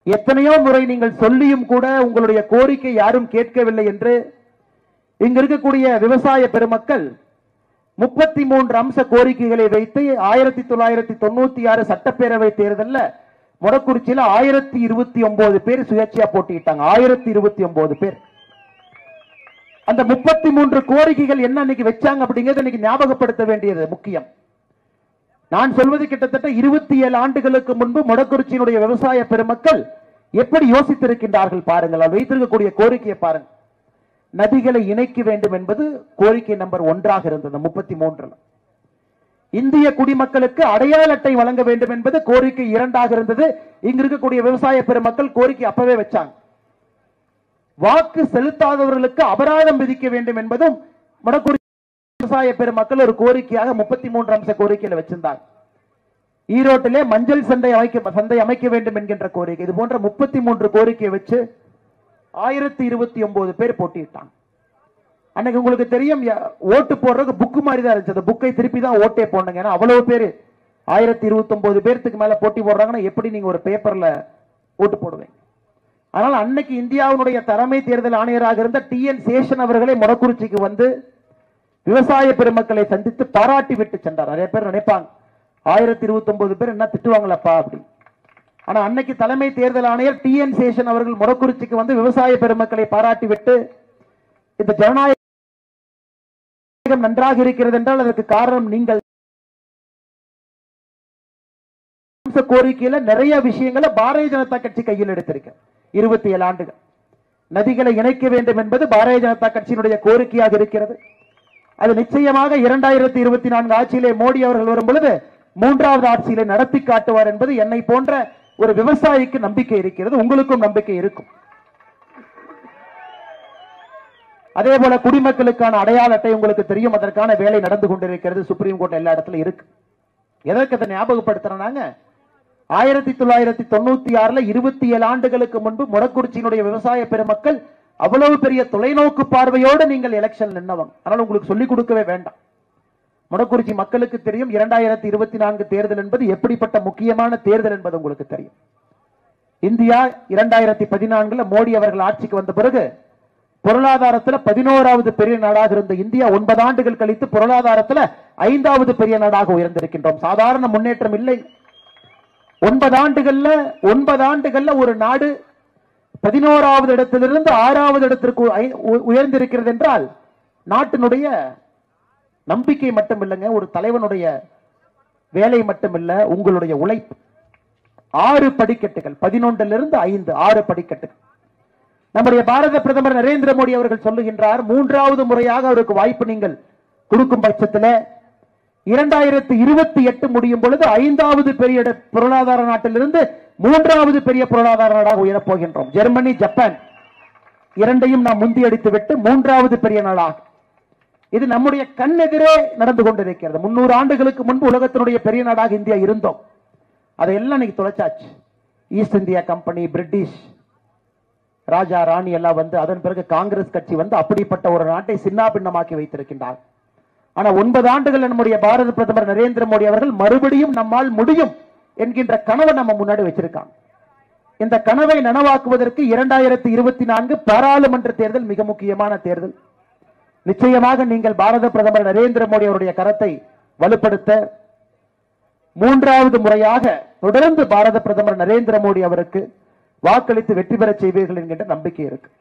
எத்தனையோ முறை நீங்கள் சொல்லியும் கூட உங்களுடைய கோரிக்கை யாரும் கேட்கவில்லை என்று இங்க இருக்கக்கூடிய விவசாய பெருமக்கள் முப்பத்தி மூன்று அம்ச கோரிக்கைகளை வைத்து ஆயிரத்தி தொள்ளாயிரத்தி தொண்ணூத்தி ஆறு சட்டப்பேரவை தேர்தல்ல மொடக்குறிச்சியில ஆயிரத்தி இருபத்தி ஒன்பது பேர் சுயேட்சையா போட்டியிட்டாங்க ஆயிரத்தி இருபத்தி ஒன்பது பேர் அந்த முப்பத்தி மூன்று கோரிக்கைகள் என்ன அன்னைக்கு வச்சாங்க அப்படிங்கறத இன்னைக்கு ஞாபகப்படுத்த வேண்டியது முக்கியம் நான் சொல்வது கிட்டத்தட்ட இருபத்தி ஏழு ஆண்டுகளுக்கு முன்பு மொடக்குறிச்சியினுடைய விவசாய பெருமக்கள் எப்படி யோசித்திருக்கின்றார்கள் பாருங்கள் அவர் வைத்திருக்கக்கூடிய கோரிக்கையை பாருங்கள் நதிகளை இணைக்க வேண்டும் என்பது கோரிக்கை நம்பர் ஒன்றாக இருந்தது முப்பத்தி மூன்றுல இந்திய குடிமக்களுக்கு அடையாள அட்டை வழங்க வேண்டும் என்பது கோரிக்கை இரண்டாக இருந்தது இங்க இருக்கக்கூடிய விவசாய பெருமக்கள் கோரிக்கை அப்பவே வச்சாங்க வாக்கு செலுத்தாதவர்களுக்கு அபராதம் விதிக்க வேண்டும் என்பதும் வடக்குறிச்சி விவசாய பெருமக்கள் ஒரு கோரிக்கையாக முப்பத்தி மூன்று அம்ச கோரிக்கையில வச்சிருந்தாங்க ஈரோட்டிலே மஞ்சள் சந்தை அமைக்க சந்தை அமைக்க வேண்டும் என்கின்ற கோரிக்கை இது போன்ற முப்பத்தி மூன்று கோரிக்கையை வச்சு ஆயிரத்தி இருபத்தி ஒன்பது பேர் போட்டியிட்டாங்க அன்னைக்கு உங்களுக்கு தெரியும் ய- ஓட்டு போடுறதுக்கு புக்கு மாதிரி தான் இருந்துச்சு அந்த புக்கை திருப்பி தான் ஓட்டே போடணுங்க ஏன்னா அவ்வளவு பேர் ஆயிரத்தி இருபத்தி ஒன்பது பேர்த்துக்கு மேல போட்டி போடுறாங்கன்னா எப்படி நீங்க ஒரு பேப்பர்ல ஓட்டு போடுவீங்க அதனால அன்னைக்கு இந்தியாவினுடைய தலைமை தேர்தல் ஆணையராக இருந்த டி என் சேஷன் அவர்களை மொடக்குறிச்சிக்கு வந்து விவசாய பெருமக்களை சந்தித்து பாராட்டி விட்டு சென்றார் நிறைய பேர் நினைப்பாங்க ஆயிரத்தி இருபத்தி ஒன்பது பேர் என்ன திட்டுவாங்களப்பா அப்படி ஆனா அன்னைக்கு தலைமை தேர்தல் ஆணையர் டி என் சேஷன் அவர்கள் மொடக்குறிச்சிக்கு வந்து விவசாய பெருமக்களை பாராட்டி விட்டு இந்த ஜனநாயகம் நன்றாக இருக்கிறது என்றால் அதற்கு காரணம் நீங்கள் அம்ச கோரிக்கையில நிறைய விஷயங்களை பாரதிய ஜனதா கட்சி கையில் எடுத்திருக்க இருபத்தி ஏழு ஆண்டுகள் நதிகளை இணைக்க வேண்டும் என்பது பாரதிய ஜனதா கட்சியினுடைய கோரிக்கையாக இருக்கிறது அது நிச்சயமாக இரண்டாயிரத்தி இருபத்தி நான்கு ஆட்சியிலே மோடி அவர்கள் வரும் பொழுது மூன்றாவது ஆட்சியிலே நடத்தி காட்டுவார் என்பது என்னை போன்ற ஒரு விவசாயிக்கு நம்பிக்கை இருக்கிறது உங்களுக்கும் நம்பிக்கை இருக்கும் அதே போல குடிமக்களுக்கான அடையாள அட்டை உங்களுக்கு தெரியும் அதற்கான வேலை நடந்து கொண்டிருக்கிறது சுப்ரீம் கோர்ட் எல்லா இடத்துல இருக்கு எதற்கு அதை ஞாபகப்படுத்துறாங்க ஆயிரத்தி தொள்ளாயிரத்தி தொண்ணூத்தி ஆறுல இருபத்தி ஏழு ஆண்டுகளுக்கு முன்பு மொடக்குறிச்சியினுடைய விவசாய பெருமக்கள் அவ்வளவு பெரிய தொலைநோக்கு பார்வையோடு நீங்கள் எலெக்ஷன் நின்னவங்க அதனால உங்களுக்கு சொல்லிக் கொடுக்கவே வேண்டாம் மொடக்குறிச்சி மக்களுக்கு தெரியும் இரண்டாயிரத்தி இருபத்தி நான்கு தேர்தல் என்பது எப்படிப்பட்ட முக்கியமான தேர்தல் என்பது உங்களுக்கு தெரியும் இந்தியா இரண்டாயிரத்தி பதினான்குல மோடி அவர்கள் ஆட்சிக்கு வந்த பிறகு பொருளாதாரத்துல பதினோராவது பெரிய நாடாக இருந்த இந்தியா ஒன்பது ஆண்டுகள் கழித்து பொருளாதாரத்துல ஐந்தாவது பெரிய நாடாக உயர்ந்திருக்கின்றோம் சாதாரண முன்னேற்றம் இல்லை ஒன்பது ஆண்டுகள்ல ஒன்பது ஆண்டுகள்ல ஒரு நாடு பதினோராவது இடத்திலிருந்து ஆறாவது இடத்திற்கு ஐ- உ- உயர்ந்திருக்கிறது என்றால் நாட்டினுடைய நம்பிக்கை மட்டும் இல்லைங்க ஒரு தலைவனுடைய வேலை மட்டும் இல்ல உங்களுடைய உழைப்பு ஆறு படிக்கட்டுகள் பதினொன்றிலிருந்து இருந்து ஐந்து ஆறு படிக்கட்டுகள் நம்முடைய பாரத பிரதமர் நரேந்திர மோடி அவர்கள் சொல்லுகின்றார் மூன்றாவது முறையாக அவருக்கு வாய்ப்பு நீங்கள் கொடுக்கும் பட்சத்தில் இரண்டாயிரத்தி இருபத்தி எட்டு முடியும் பொழுது ஐந்தாவது பெரிய இட- பொருளாதார நாட்டிலிருந்து மூன்றாவது பெரிய பொருளாதார நாடாக உயரப் போகின்றோம் ஜெர்மனி ஜப்பான் இரண்டையும் நாம் முந்தியடித்து விட்டு மூன்றாவது பெரிய நாடாக இது நம்முடைய கண்ணெதிரே நடந்து கொண்டிருக்கிறது முன்னூறு ஆண்டுகளுக்கு முன்பு உலகத்தினுடைய பெரிய நாடாக இந்தியா இருந்தோம் அதையெல்லாம் இன்னைக்கு தொலைச்சாச்சு ஈஸ்ட் இந்தியா கம்பெனி பிரிட்டிஷ் ராஜா ராணி எல்லாம் வந்து அதன் பிறகு காங்கிரஸ் கட்சி வந்து அப்படிப்பட்ட ஒரு நாட்டை சின்னாபின்னமாக்கி வைத்திருக்கின்றார் ஆனா ஒன்பது ஆண்டுகள் நம்முடைய பாரத பிரதமர் நரேந்திர மோடி அவர்கள் மறுபடியும் நம்மால் முடியும் என்கின்ற கனவை நம்ம முன்னாடி வச்சிருக்காங்க இந்த கனவை நனவாக்குவதற்கு இரண்டாயிரத்தி இருபத்தி நான்கு பாராளுமன்ற தேர்தல் மிக முக்கியமான தேர்தல் நிச்சயமாக நீங்கள் பாரத பிரதமர் நரேந்திர மோடி அவருடைய கரத்தை வலுப்படுத்த மூன்றாவது முறையாக தொடர்ந்து பாரத பிரதமர் நரேந்திர மோடி அவருக்கு வாக்களித்து வெற்றி பெறச் செய்வீர்கள் என்கின்ற நம்பிக்கை இருக்கு